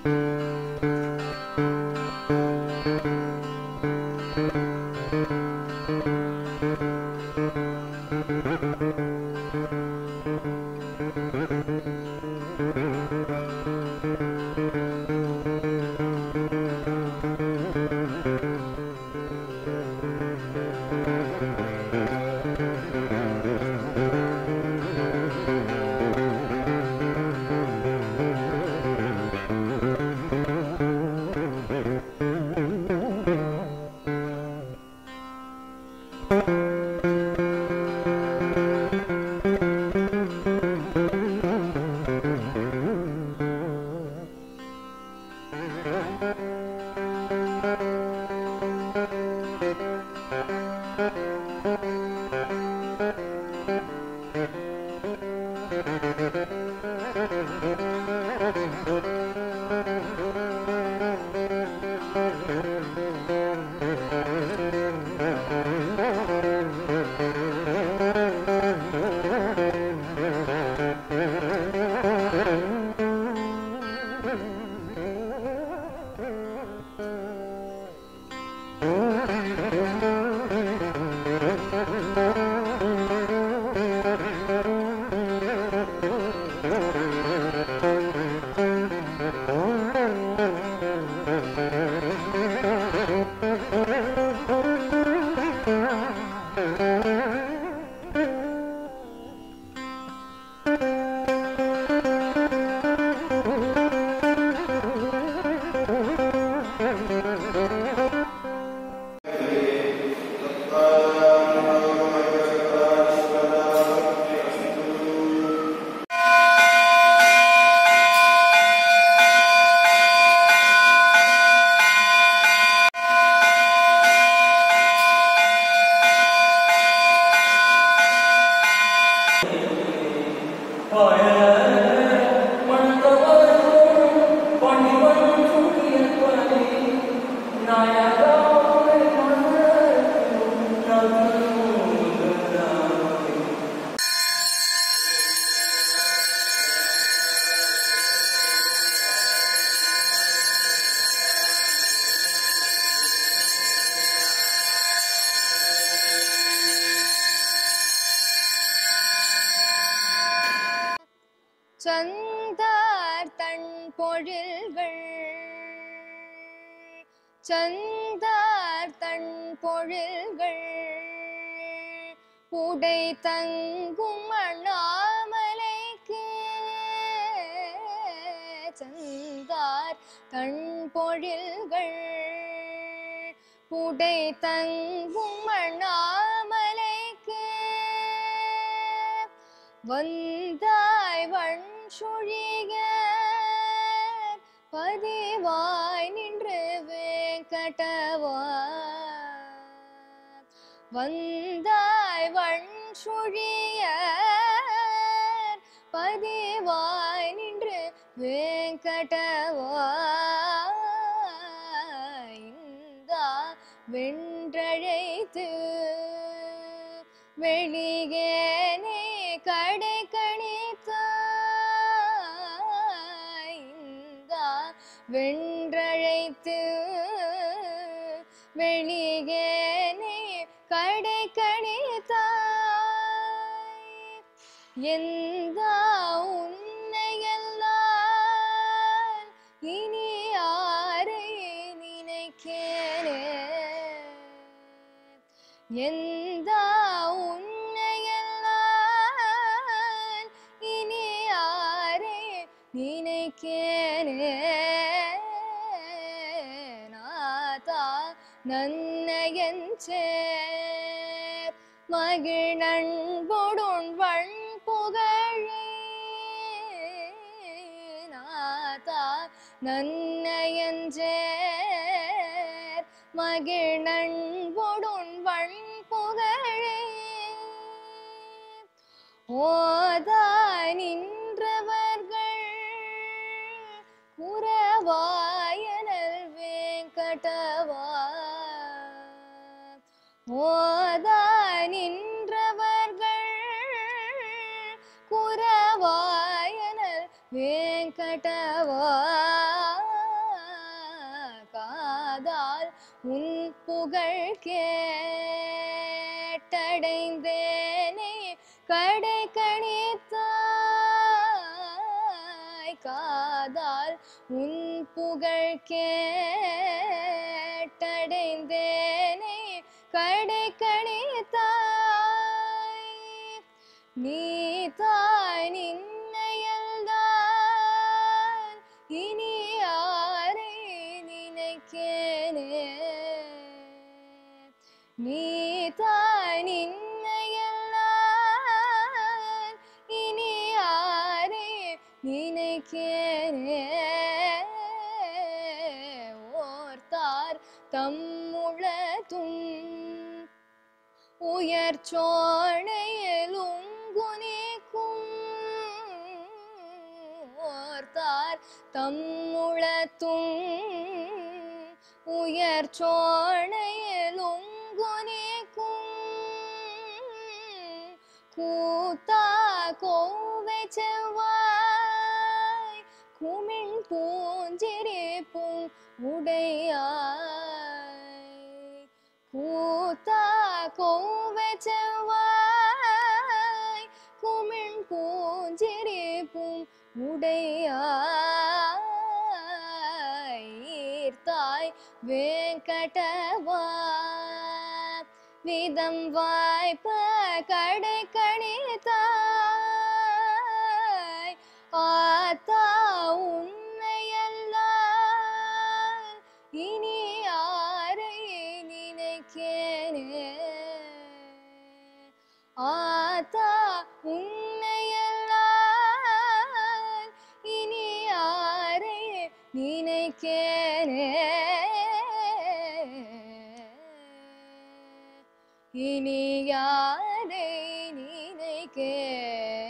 சந்தார் தன் பொழில்கள் சந்தார் தன் பொழில்கள் உடை தங்கும் அண்ணாமலைக்கு சந்தார் தன் பொழில்கள் உடை தங்கும் அண்ணாமலைக்கு வந்தாய் வண் சுழிக பதிவாய் நின்று வேங்கடவா வந்தாய் வண் சுழிய பதிவாய் நின்று வேங்கடவா இந்தா வென்றழைத்து வெளியேனே கடை கணித்தாய் இந்தா வென்றழைத்து வெளியேனே கடை கணித்தாய் எந்த உன்னையெல்லாம் இனி யாரை நினைக்கிறேன் எந்த உன்னையெல்லாம் இனி யாரை நினைக்கிறேன் நாதா நன்னையஞ்சேர் மகிழ்நண்புடன் வண் புகழே நாதா நன்னையஞ்சேர் மகிழ்நண்புடன் வண் புகழே ஓதா நின்றவர்கள் குறவாயனல் வேங்கடவா ஓதா நின்றவர்கள் குறவாயனல் வேங்கடவா காதால் உன் புகழ் கேட்டடைந்தேனே கடை கணித்தாய் காதால் உன் புகழ் கேட்டடைந்தேனே கடை கணித்தாய் நீ தாய் நின்னையல்தான் இனி யாரை நினைக்கேனே நீ தாய் நின்னையல்தான் இனி யாரை நினைக்கேனே ஓர்த்தார் தம்முளத்தும் உயர் சோழையில் உங்குனிக்கும் ஓர்த்தார் தம்முளத்தும் உயர் சோழையில் உங்குனிக்கும் கூத்தா கோவை செவ்வாய் குமிழ் பூஞ்சிரிப்பும் உடையாய் கூத்தா கோவை செவ்வாய் குமிழ் பூஞ்சிரிப்பும் உடையாய் ஈர்த்தாய் வேங்கடவா விதம் வாய்ப்ப கடை கணித்தாய் ஆத்தா உன்னையல்லால் இனி யாரை நினைக்கேனே ஆத்தா உன்னையல்லால் இனி யாரை நினைக்கேனே இனி யாரை நினைக்கேனே